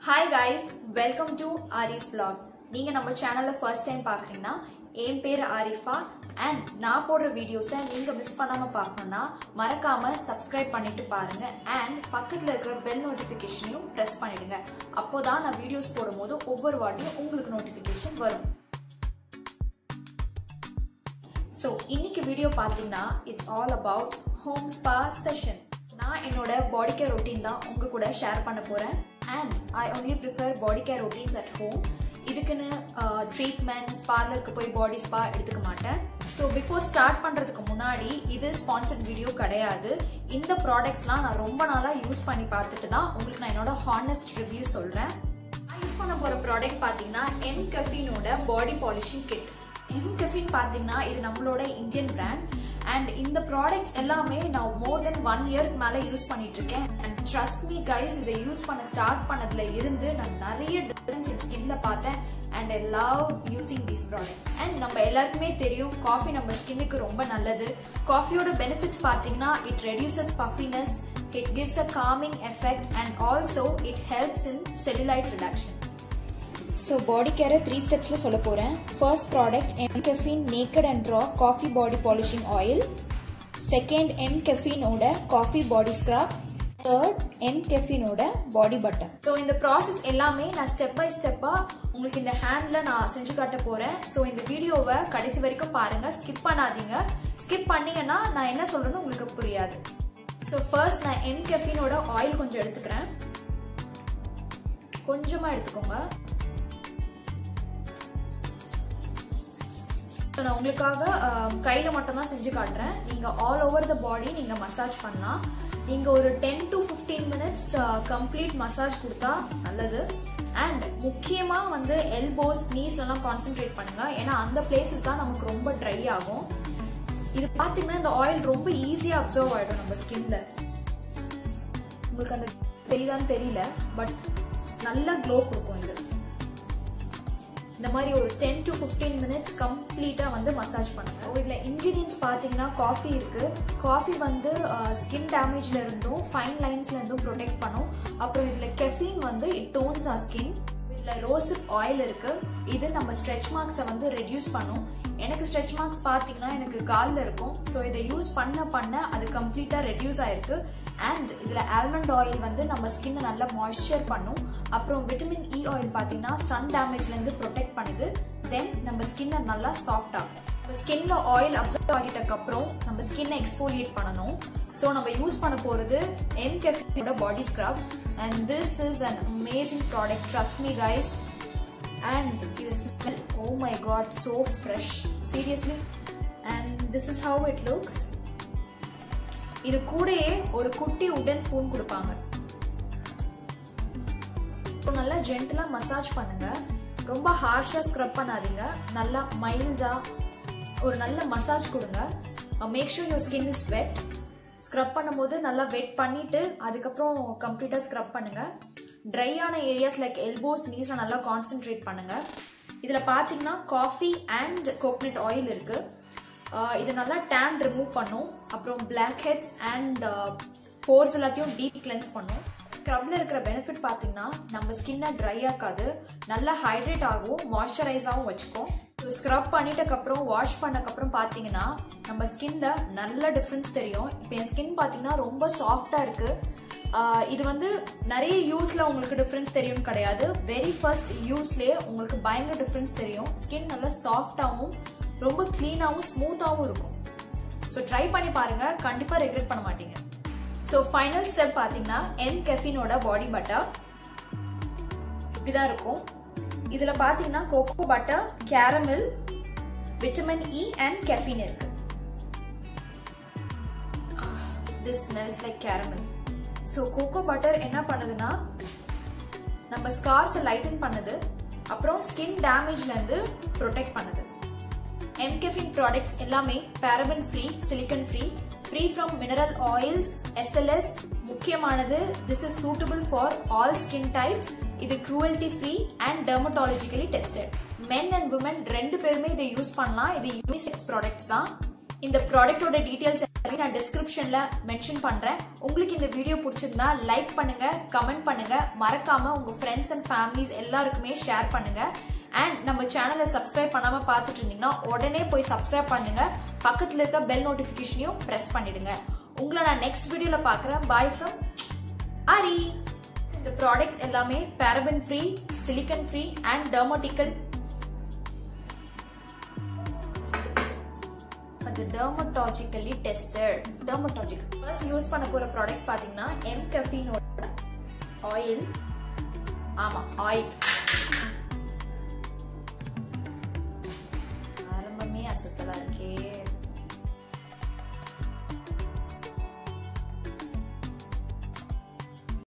hi guys welcome to Aari's vlog நீங்கள் நம்ம சேனலில் ஃபர்ஸ்ட் டைம் பார்க்குறீங்கன்னா என் பேர் ஆரிஃபா அண்ட் நான் போடுற வீடியோஸை நீங்கள் மிஸ் பண்ணாமல் பார்க்கணுன்னா மறக்காமல் சப்ஸ்கிரைப் பண்ணிட்டு பாருங்கள் அண்ட் பக்கத்தில் இருக்கிற பெல் நோட்டிஃபிகேஷனையும் ப்ரெஸ் பண்ணிடுங்க அப்போ தான் நான் வீடியோஸ் போடும்போது ஒவ்வொரு வாட்டியும் உங்களுக்கு நோட்டிஃபிகேஷன் வரும் ஸோ இன்னைக்கு வீடியோ பார்த்தீங்கன்னா it's all about home spa session நான் என்னோட பாடி கேர் ரொட்டீன் தான் உங்க கூட ஷேர் பண்ண போறேன் and I only prefer body care routines at home இதுக்குன்னு ட்ரீட்மெண்ட்ஸ் பார்லருக்கு போய் பாடி ஸ்பா எடுத்துக்க மாட்டேன் ஸோ பிஃபோர் ஸ்டார்ட் பண்ணுறதுக்கு முன்னாடி இது ஸ்பான்சர்ட் வீடியோ கிடையாது இந்த ப்ராடக்ட்ஸ்லாம் நான் ரொம்ப நாளாக யூஸ் பண்ணி பார்த்துட்டு தான் உங்களுக்கு நான் என்னோட ஹானஸ்ட் ரிவ்யூ சொல்கிறேன் நான் யூஸ் பண்ண போகிற ப்ராடக்ட் பார்த்தீங்கன்னா எம் கஃபீனோட body polishing kit M caffeine பார்த்தீங்கன்னா இது நம்மளோட இந்தியன் பிராண்ட் அண்ட் இந்த ப்ராடக்ட்ஸ் எல்லாமே நான் மோர் தென் ஒன் இயர்க்கு மேலே யூஸ் பண்ணிட்டு இருக்கேன் அண்ட் ட்ரஸ்ட் மீ கைஸ் இதை யூஸ் பண்ண ஸ்டார்ட் பண்ணதுல இருந்து நான் நிறைய டிஃபரன்ஸ் என் ஸ்கின்ல பார்த்தேன் and I love using these products and நம்ம எல்லாருக்குமே தெரியும் காஃபி நம்ம ஸ்கின்னுக்கு ரொம்ப நல்லது காஃபியோட பெனிஃபிட்ஸ் பார்த்தீங்கன்னா it reduces puffiness it gives a calming effect and also it helps in cellulite reduction so body கேரை த்ரீ ஸ்டெப்ஸில் சொல்ல போகிறேன் first product M caffeine naked and raw coffee body polishing oil second M கெஃபினோட coffee body scrub third M கெஃபினோட body butter so இந்த process எல்லாமே நான் step by ஸ்டெப்பாக உங்களுக்கு இந்த ஹேண்டில் நான் செஞ்சு காட்ட போகிறேன் ஸோ இந்த வீடியோவை கடைசி வரைக்கும் பாருங்கள் ஸ்கிப் பண்ணாதீங்க ஸ்கிப் பண்ணீங்கன்னா நான் என்ன சொல்கிறேன்னு உங்களுக்கு புரியாது ஸோ ஃபர்ஸ்ட் நான் எம் கெஃபினோட ஆயில் கொஞ்சம் எடுத்துக்கிறேன் கொஞ்சமாக எடுத்துக்கோங்க ஸோ நான் உங்களுக்காக கையில் மட்டும்தான் செஞ்சு காட்டுறேன் நீங்கள் ஆல் ஓவர் த பாடி நீங்கள் மசாஜ் பண்ணலாம் நீங்கள் ஒரு ten to fifteen minutes complete massage கொடுத்தா நல்லது அண்ட் முக்கியமாக வந்து எல்போஸ் நீஸ்லலாம் கான்சென்ட்ரேட் பண்ணுங்கள் ஏன்னா அந்த பிளேசஸ் தான் நமக்கு ரொம்ப ட்ரை ஆகும் இது பார்த்தீங்கன்னா இந்த ஆயில் ரொம்ப ஈஸியாக அப்சர்வ் ஆகிடும் நம்ம ஸ்கின்ல உங்களுக்கு அந்த தெரியுதான்னு தெரியல பட் நல்ல க்ளோ கொடுக்கும் இது இந்த மாதிரி ஒரு டென் டு ஃபிஃப்டீன் மினிட்ஸ் கம்ப்ளீட்டாக வந்து மசாஜ் பண்ணுங்க இதில் இன்க்ரீடியன்ஸ் பார்த்தீங்கன்னா காஃபி இருக்குது காஃபி வந்து ஸ்கின் டேமேஜ்ல இருந்தும் ஃபைன் லைன்ஸ்ல இருந்தும் ப்ரொடெக்ட் பண்ணும் அப்புறம் இதில் கெஃபின் வந்து இட் டோன்ஸ் ஆர் ஸ்கின் இதில் ரோசிப் ஆயில் இருக்கு இது நம்ம ஸ்ட்ரெச் மார்க்ஸை வந்து ரெடியூஸ் பண்ணும் எனக்கு ஸ்ட்ரெச் மார்க்ஸ் பார்த்தீங்கன்னா எனக்கு காலில் இருக்கும் ஸோ இதை யூஸ் பண்ண பண்ண அது கம்ப்ளீட்டாக ரெடியூஸ் ஆயிருக்கு அண்ட் இதில் ஆல்மண்ட் ஆயில் வந்து நம்ம ஸ்கின்னை நல்லா மாய்ஸ்சர் பண்ணும் அப்புறம் விட்டமின் இ ஆயில் பார்த்தீங்கன்னா சன் டேமேஜ்லேருந்து ப்ரொடெக்ட் பண்ணுது தென் நம்ம ஸ்கின்னை நல்லா சாஃப்ட் ஆகும் நம்ம ஸ்கின்ல ஆயில் அப்சர்வ் ஆகிட்டக்கப்புறம் நம்ம ஸ்கின்னை எக்ஸ்போலியேட் பண்ணணும் ஸோ நம்ம யூஸ் பண்ண போகிறது எம் கெஃபியோட body scrub and this is an amazing product trust me guys and இது smell oh my god so fresh seriously and this is how it looks இது கூடயே ஒரு குட்டி உடன் ஸ்பூன் கொடுப்பாங்க நல்லா ஜென்டலாக மசாஜ் பண்ணுங்க ரொம்ப ஹார்ஷாக ஸ்க்ரப் பண்ணாதீங்க நல்லா மைல்டாக ஒரு நல்ல மசாஜ் கொடுங்க make sure your skin is wet scrub பண்ணும்போது நல்லா வெட் பண்ணிட்டு அதுக்கப்புறம் கம்ப்ளீட்டாக ஸ்க்ரப் பண்ணுங்க ட்ரையான ஏரியாஸ் லைக் எல்போஸ் நீஸ்ல நல்லா கான்சென்ட்ரேட் பண்ணுங்க இதில் பார்த்தீங்கன்னா காஃபி அண்ட் கோகனட் ஆயில் இருக்குது இது நல்லா டேன் ரிமூவ் பண்ணும் அப்புறம் பிளாக் ஹெட்ஸ் அண்ட் போர்ஸ் எல்லாத்தையும் டீப் கிளென்ஸ் பண்ணும் ஸ்க்ரப்ல இருக்கிற பெனிஃபிட் பார்த்தீங்கன்னா நம்ம ஸ்கின்னை ட்ரை ஆக்காது நல்லா ஹைட்ரேட் ஆகும் மாய்ஸ்சரைஸாகவும் வச்சுக்கும் ஸ்க்ரப் பண்ணிட்டக்கப்புறம் வாஷ் பண்ணக்கப்புறம் பார்த்தீங்கன்னா நம்ம ஸ்கின்ல நல்ல டிஃப்ரென்ஸ் தெரியும் இப்போ என் ஸ்கின் பார்த்தீங்கன்னா ரொம்ப சாஃப்டாக இருக்குது இது வந்து நிறைய யூஸ்ல உங்களுக்கு டிஃப்ரென்ஸ் தெரியும் கிடையாது வெரி ஃபர்ஸ்ட் யூஸ்லேயே உங்களுக்கு பயங்கர டிஃப்ரென்ஸ் தெரியும் ஸ்கின் நல்லா சாஃப்டாகவும் ரொம்ப க்ளீனாகவும் ஸ்மூத்தாகவும் இருக்கும் ஸோ ட்ரை பண்ணி பாருங்க கண்டிப்பாக ரெக்ரெட் பண்ண மாட்டீங்க ஸோ ஃபைனல் ஸ்டெப் பார்த்தீங்கன்னா எம் கெஃபினோட பாடி பட்டர் இப்படிதான் இருக்கும் இதில் பார்த்தீங்கன்னா cocoa butter caramel vitamin E and caffeine இருக்கு this smells like caramel so cocoa butter என்ன பண்ணுதுன்னா நம்ம ஸ்கார்ஸை லைட்டன் பண்ணுது அப்புறம் ஸ்கின் டேமேஜ்லேருந்து ப்ரொடெக்ட் பண்ணுது எம்கெஃபின் ப்ராடக்ட்ஸ் எல்லாமே paraben free silicone free free from mineral oils SLS முக்கியமானது this is suitable for all skin types இது cruelty free and dermatologically tested men and women ரெண்டு பேருமே இதை யூஸ் பண்ணலாம் இது யூனிசெக்ஸ் ப்ராடக்ட்ஸ் தான் இந்த ப்ராடக்டோட டீட்டெயில்ஸ் நான் டிஸ்கிரிப்ஷன்ல மென்ஷன் பண்றேன் உங்களுக்கு இந்த வீடியோ பிடிச்சிருந்தா லைக் பண்ணுங்க கமெண்ட் பண்ணுங்க மறக்காம உங்க ஃப்ரெண்ட்ஸ் அண்ட் ஃபேமிலிஸ் எல்லாருக்குமே ஷேர் பண்ணுங்க அண்ட் நம்ம சேனலை சப்ஸ்கிரைப் பண்ணாம பார்த்துட்டு இருந்தீங்கன்னா உடனே போய் சப்ஸ்கிரைப் பண்ணுங்க பக்கத்துல இருக்க பெல் நோட்டிபிகேஷனையும் பிரஸ் பண்ணிடுங்க உங்களை நான் நெக்ஸ்ட் வீடியோல பார்க்குறேன் பாய் ஃப்ரம் ஆரி இந்த ப்ராடக்ட்ஸ் எல்லாமே paraben free silicone free and dermatological அது dermatologically tested dermatologic first use பண்ண போற ப்ராடக்ட் பாத்தீங்கன்னா எம் கஃபீனோட ஆயில் ஆமா ஆயில்